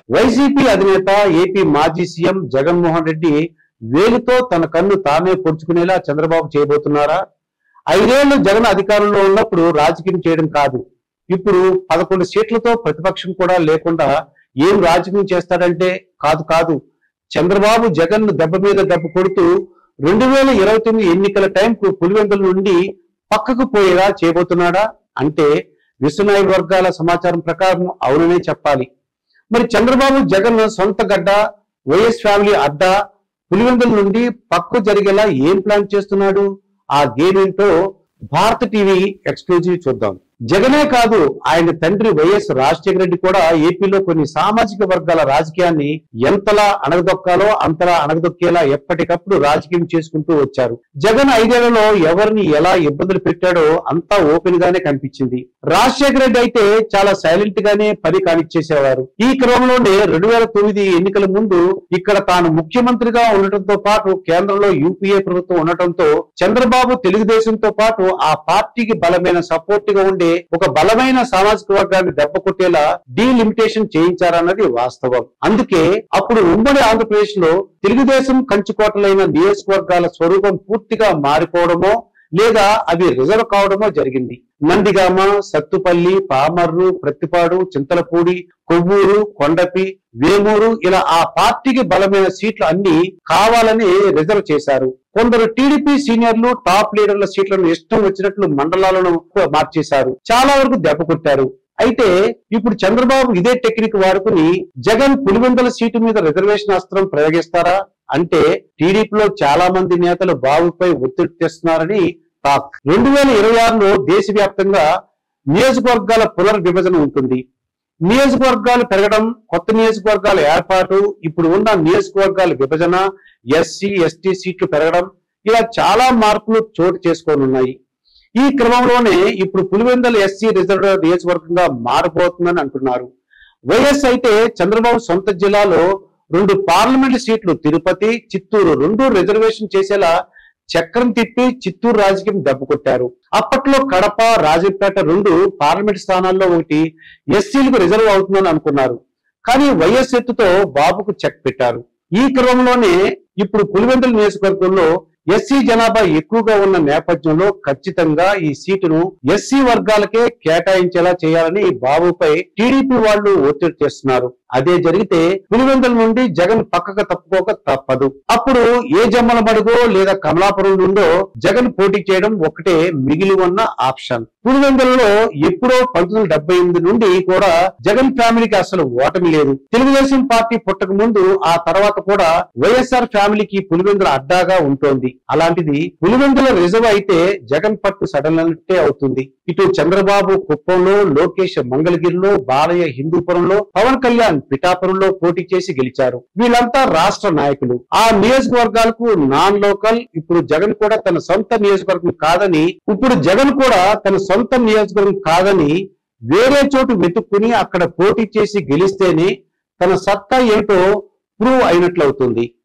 YCP అధినేత AP మాజీ CM Jaganmohan Reddy వేలుతో తన కన్ను తామే పొడుచుకునేలా చంద్రబాబు చేయబోతున్నారా ఐదేళ్లు జగన్ అధికారంలో ఉన్నప్పుడు రాజకీయం చేయడం కాదు ఇప్పుడు పదకొండు సీట్లతో ప్రతిపక్షం కూడా లేకుండా ఏం రాజకీయం చేస్తాడంటే కాదు కాదు చంద్రబాబు జగన్ దెబ్బ మీద దెబ్బ కొడుతూ రెండు వేల ఇరవై తొమ్మిది ఎన్నికల టైంకు పులివెందుల నుండి పక్కకు పోయేలా చేయబోతున్నాడా అంటే విశ్వనాయక వర్గాల సమాచారం ప్రకారం అవుననే చెప్పాలి మరి చంద్రబాబు జగన్ సొంత గడ్డ వైఎస్ ఫ్యామిలీ అడ్డా పులివెందుల నుండి పక్కు జరిగేలా ఏం ప్లాన్ చేస్తున్నాడు ఆ గేమ్ ఏంటో భారత టీవీ ఎక్స్క్లూజివ్ చూద్దాం జగనే కాదు ఆయన తండ్రి వైఎస్ రాజశేఖర రెడ్డి కూడా ఏపీలో కొన్ని సామాజిక వర్గాల రాజకీయాన్ని ఎంతలా అణగదొక్కాలో అంతలా అణగదొక్కేలా ఎప్పటికప్పుడు రాజకీయం చేసుకుంటూ వచ్చారు జగన్ ఐదేళ్లలో ఎవరిని ఎలా ఇబ్బందులు పెట్టాడో అంతా ఓపెన్ గానే కనిపించింది రాజశేఖర రెడ్డి అయితే చాలా సైలెంట్ గానే పని కానిచ్చేసేవారు ఈ క్రమంలోనే రెండు వేల తొమ్మిది ఎన్నికల ముందు ఇక్కడ తాను ముఖ్యమంత్రిగా ఉండటంతో పాటు కేంద్రంలో యూపీఏ ప్రభుత్వం ఉండటంతో చంద్రబాబు తెలుగుదేశంతో పాటు ఆ పార్టీకి బలమైన సపోర్ట్ గా ఉండే ఒక బలమైన సామాజిక వర్గాన్ని దెబ్బ కొట్టేలా డీలిమిటేషన్ చేయించారన్నది వాస్తవం అందుకే అప్పుడు ఉమ్మడి ఆంధ్రప్రదేశ్ లో తెలుగుదేశం కంచుకోటలైన నియోజకవర్గాల స్వరూపం పూర్తిగా మారిపోవడమో లేదా అవి రిజర్వ్ కావడమో జరిగింది నందిగామ సత్తుపల్లి పామర్రు ప్రత్తిపాడు చింతలపూడి కొవ్వూరు కొండపి వేమూరు ఇలా ఆ పార్టీకి బలమైన సీట్లు అన్ని కావాలని రిజర్వ్ చేశారు కొందరు టీడీపీ సీనియర్లు టాప్ లీడర్ల సీట్లను ఇష్టం వచ్చినట్లు మండలాలను మార్చేశారు చాలా వరకు దెబ్బ కొట్టారు అయితే ఇప్పుడు చంద్రబాబు ఇదే టెక్నిక్ వాడుకుని జగన్ పులివెందుల సీటు మీద రిజర్వేషన్ అస్త్రం ప్రయోగిస్తారా అంటే టీడీపీలో చాలా మంది నేతలు బాబుపై ఒత్తిడి తెస్తున్నారని టాక్ రెండు వేల ఇరవై ఆరులో దేశవ్యాప్తంగా నియోజకవర్గాల పునర్విభజన ఉంటుంది నియోజకవర్గాలు పెరగడం కొత్త నియోజకవర్గాల ఏర్పాటు ఇప్పుడు ఉన్న నియోజకవర్గాల విభజన ఎస్సీ ఎస్టీ సీట్లు పెరగడం ఇలా చాలా మార్పులు చోటు చేసుకోనున్నాయి ఈ క్రమంలోనే ఇప్పుడు పులివెందల ఎస్సీ రిజర్వ్ నియోజకవర్గంగా మారబోతుందని అంటున్నారు వైఎస్ అయితే చంద్రబాబు సొంత జిల్లాలో రెండు పార్లమెంట్ సీట్లు తిరుపతి చిత్తూరు రెండు రిజర్వేషన్ చేసేలా చక్రం తిప్పి చిత్తూరు రాజకీయం దెబ్బకొట్టారు అప్పట్లో కడప రాజంపేట రెండు పార్లమెంట్ స్థానాల్లో ఒకటి ఎస్సీలకు రిజర్వ్ అవుతుందని అనుకున్నారు కానీ వైఎస్ ఎత్తుతో బాబుకు చెక్ పెట్టారు ఈ క్రమంలోనే ఇప్పుడు పులివెందుల నియోజకవర్గంలో ఎస్సీ జనాభా ఎక్కువగా ఉన్న నేపథ్యంలో ఖచ్చితంగా ఈ సీటును ఎస్సీ వర్గాలకే కేటాయించేలా చేయాలని బాబుపై టీడీపీ వాళ్ళు ఒత్తిడి చేస్తున్నారు అదే జరిగితే పులివెందుల నుండి జగన్ పక్కకు తప్పుకోక తప్పదు అప్పుడు ఏ జమ్మల మడుగో లేదా కమలాపురం నుండో జగన్ పోటీ చేయడం ఒకటే మిగిలి ఉన్న ఆప్షన్ పులివెందులలో ఎప్పుడో పంతొమ్మిది వందల డెబ్బై ఎనిమిది నుండి కూడా జగన్ ఫ్యామిలీకి అసలు ఓటమి లేదు తెలుగుదేశం పార్టీ పుట్టక ముందు ఆ తర్వాత కూడా వైఎస్ఆర్ ఫ్యామిలీకి పులివెందుల అడ్డాగా ఉంటోంది అలాంటిది పులివెందుల రిజర్వ్ అయితే జగన్ పట్టు సడలనట్టే అవుతుంది ఇటు చంద్రబాబు కుప్పంలో లోకేష్ మంగళగిరిలో బాలయ్య హిందూపురంలో పవన్ కళ్యాణ్ పిఠాపురంలో పోటీ చేసి గెలిచారు వీళ్ళంతా రాష్ట్ర నాయకులు ఆ నియోజకవర్గాలకు నాన్ లోకల్ ఇప్పుడు జగన్ కూడా తన సొంత నియోజకవర్గం కాదని ఇప్పుడు జగన్ కూడా తన సొంత నియోజకవర్గం కాదని వేరే చోటు వెతుక్కుని అక్కడ పోటీ చేసి గెలిస్తేనే తన సత్తా ఏంటో ప్రూవ్ అయినట్లవుతుంది